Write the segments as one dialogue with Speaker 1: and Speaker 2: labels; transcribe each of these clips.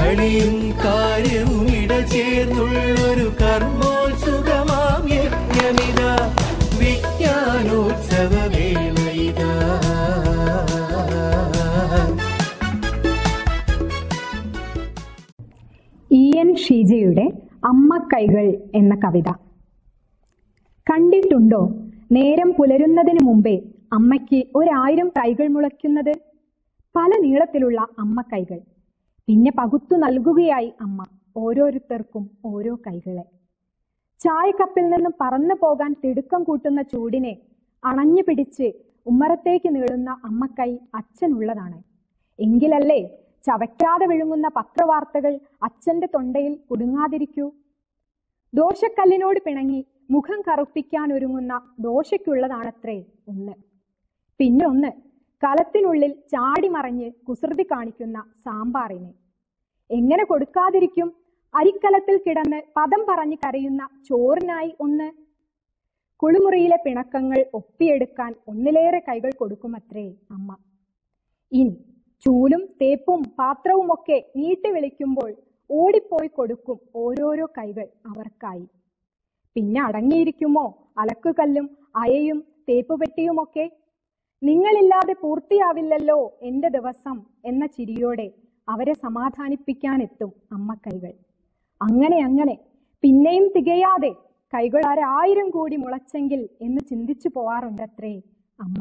Speaker 1: കളിയും കാര്യവും ഇടചേർന്നുള്ളൊരു കർമ്മോത്സുകമാം യജ്ഞമിത വിജ്ഞാനോത്സവ വേളയിതാ
Speaker 2: E N ഷീജയുടെ അമ്മ കൈകൾ എന്ന കവിത കണ്ടിട്ടുണ്ടോ നേരം പുലരുന്നതിന് മുമ്പേ അമ്മയ്ക്ക് ഒരായിരം കൈകൾ മുളയ്ക്കുന്നത് പല നീളത്തിലുള്ള അമ്മ കൈകൾ പിന്നെ പകുത്തു നൽകുകയായി അമ്മ ഓരോരുത്തർക്കും ഓരോ കൈകളെ ചായക്കപ്പിൽ നിന്നും പറന്നു പോകാൻ തിടുക്കം കൂട്ടുന്ന ചൂടിനെ അണഞ്ഞു പിടിച്ച് ഉമ്മറത്തേക്ക് നീളുന്ന അമ്മക്കൈ അച്ഛനുള്ളതാണ് എങ്കിലല്ലേ ചവയ്ക്കാതെ വിഴുങ്ങുന്ന പത്രവാർത്തകൾ അച്ഛന്റെ തൊണ്ടയിൽ കുടുങ്ങാതിരിക്കൂ ദോശക്കല്ലിനോട് പിണങ്ങി മുഖം കറുപ്പിക്കാൻ ഒരുങ്ങുന്ന ദോശയ്ക്കുള്ളതാണത്രേ ഒന്ന് പിന്നെ ഒന്ന് കലത്തിനുള്ളിൽ ചാടി മറഞ്ഞ് കുസൃതി കാണിക്കുന്ന സാമ്പാറിന് എങ്ങനെ കൊടുക്കാതിരിക്കും അരിക്കലത്തിൽ കിടന്ന് പദം പറഞ്ഞ് കരയുന്ന ചോറിനായി ഒന്ന് കുളിമുറിയിലെ പിണക്കങ്ങൾ ഒപ്പിയെടുക്കാൻ ഒന്നിലേറെ കൈകൾ കൊടുക്കുമത്രേ അമ്മ ഇനി ചൂലും തേപ്പും പാത്രവുമൊക്കെ നീട്ടി വിളിക്കുമ്പോൾ ഓടിപ്പോയി കൊടുക്കും ഓരോരോ കൈകൾ അവർക്കായി പിന്നെ അടങ്ങിയിരിക്കുമോ അലക്കുകല്ലും അയയും തേപ്പുപെട്ടിയുമൊക്കെ നിങ്ങളില്ലാതെ പൂർത്തിയാവില്ലല്ലോ എന്റെ ദിവസം എന്ന ചിരിയോടെ അവരെ സമാധാനിപ്പിക്കാനെത്തും അമ്മ കൈകൾ അങ്ങനെ അങ്ങനെ പിന്നെയും തികയാതെ കൈകൾ ആരായിരം കൂടി മുളച്ചെങ്കിൽ എന്ന് ചിന്തിച്ചു പോവാറുണ്ടത്രേ അമ്മ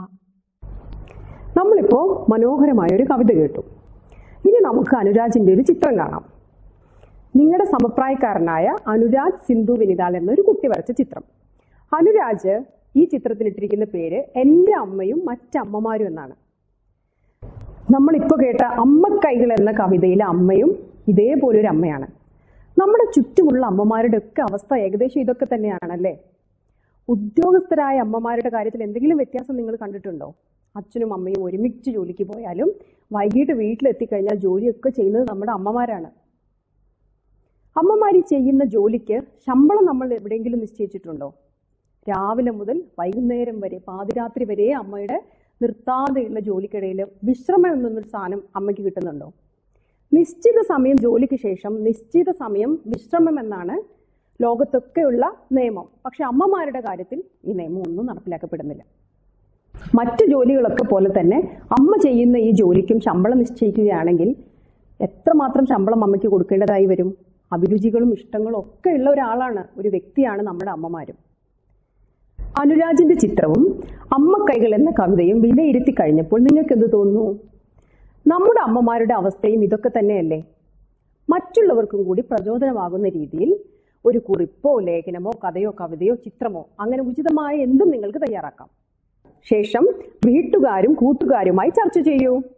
Speaker 3: നമ്മളിപ്പോ മനോഹരമായ ഒരു കവിത കേട്ടു ഇനി നമുക്ക് അനുരാജിന്റെ ഒരു ചിത്രം കാണാം നിങ്ങളുടെ സമപ്രായക്കാരനായ അനുരാജ് സിന്ധു വിനിതാൽ എന്നൊരു കുട്ടി വരച്ച ചിത്രം അനുരാജ് ഈ ചിത്രത്തിൽ ഇട്ടിരിക്കുന്ന പേര് എൻ്റെ അമ്മയും മറ്റമ്മമാരും എന്നാണ് നമ്മളിപ്പോൾ കേട്ട അമ്മക്കൈകൾ എന്ന കവിതയിലെ അമ്മയും ഇതേപോലെ ഒരു അമ്മയാണ് നമ്മുടെ ചുറ്റുമുള്ള അമ്മമാരുടെ ഒക്കെ അവസ്ഥ ഏകദേശം ഇതൊക്കെ തന്നെയാണല്ലേ ഉദ്യോഗസ്ഥരായ അമ്മമാരുടെ കാര്യത്തിൽ എന്തെങ്കിലും വ്യത്യാസം നിങ്ങൾ കണ്ടിട്ടുണ്ടോ അച്ഛനും അമ്മയും ഒരുമിച്ച് ജോലിക്ക് പോയാലും വൈകിട്ട് വീട്ടിലെത്തിക്കഴിഞ്ഞാൽ ജോലിയൊക്കെ ചെയ്യുന്നത് നമ്മുടെ അമ്മമാരാണ് അമ്മമാർ ഈ ചെയ്യുന്ന ജോലിക്ക് ശമ്പളം നമ്മൾ എവിടെയെങ്കിലും നിശ്ചയിച്ചിട്ടുണ്ടോ രാവിലെ മുതൽ വൈകുന്നേരം വരെ പാതിരാത്രി വരെ അമ്മയുടെ നിർത്താതെയുള്ള ജോലിക്കിടയിൽ വിശ്രമം എന്നൊരു സാധനം അമ്മയ്ക്ക് കിട്ടുന്നുണ്ടോ നിശ്ചിത സമയം ജോലിക്ക് ശേഷം നിശ്ചിത സമയം വിശ്രമം എന്നാണ് ലോകത്തൊക്കെയുള്ള നിയമം പക്ഷെ അമ്മമാരുടെ കാര്യത്തിൽ ഈ നിയമം ഒന്നും നടപ്പിലാക്കപ്പെടുന്നില്ല മറ്റു ജോലികളൊക്കെ പോലെ തന്നെ അമ്മ ചെയ്യുന്ന ഈ ജോലിക്കും ശമ്പളം നിശ്ചയിക്കുകയാണെങ്കിൽ എത്രമാത്രം ശമ്പളം അമ്മയ്ക്ക് കൊടുക്കേണ്ടതായി വരും അഭിരുചികളും ഇഷ്ടങ്ങളും ഒക്കെ ഉള്ള ഒരാളാണ് ഒരു വ്യക്തിയാണ് നമ്മുടെ അമ്മമാരും അനുരാജിന്റെ ചിത്രവും അമ്മക്കൈകൾ എന്ന കവിതയും വിലയിരുത്തി കഴിഞ്ഞപ്പോൾ നിങ്ങൾക്ക് എന്ത് തോന്നുന്നു നമ്മുടെ അമ്മമാരുടെ അവസ്ഥയും ഇതൊക്കെ തന്നെയല്ലേ മറ്റുള്ളവർക്കും കൂടി പ്രചോദനമാകുന്ന രീതിയിൽ ഒരു കുറിപ്പോ ലേഖനമോ കഥയോ കവിതയോ ചിത്രമോ അങ്ങനെ ഉചിതമായ എന്തും നിങ്ങൾക്ക് തയ്യാറാക്കാം ശേഷം വീട്ടുകാരും കൂട്ടുകാരുമായി ചർച്ച ചെയ്യൂ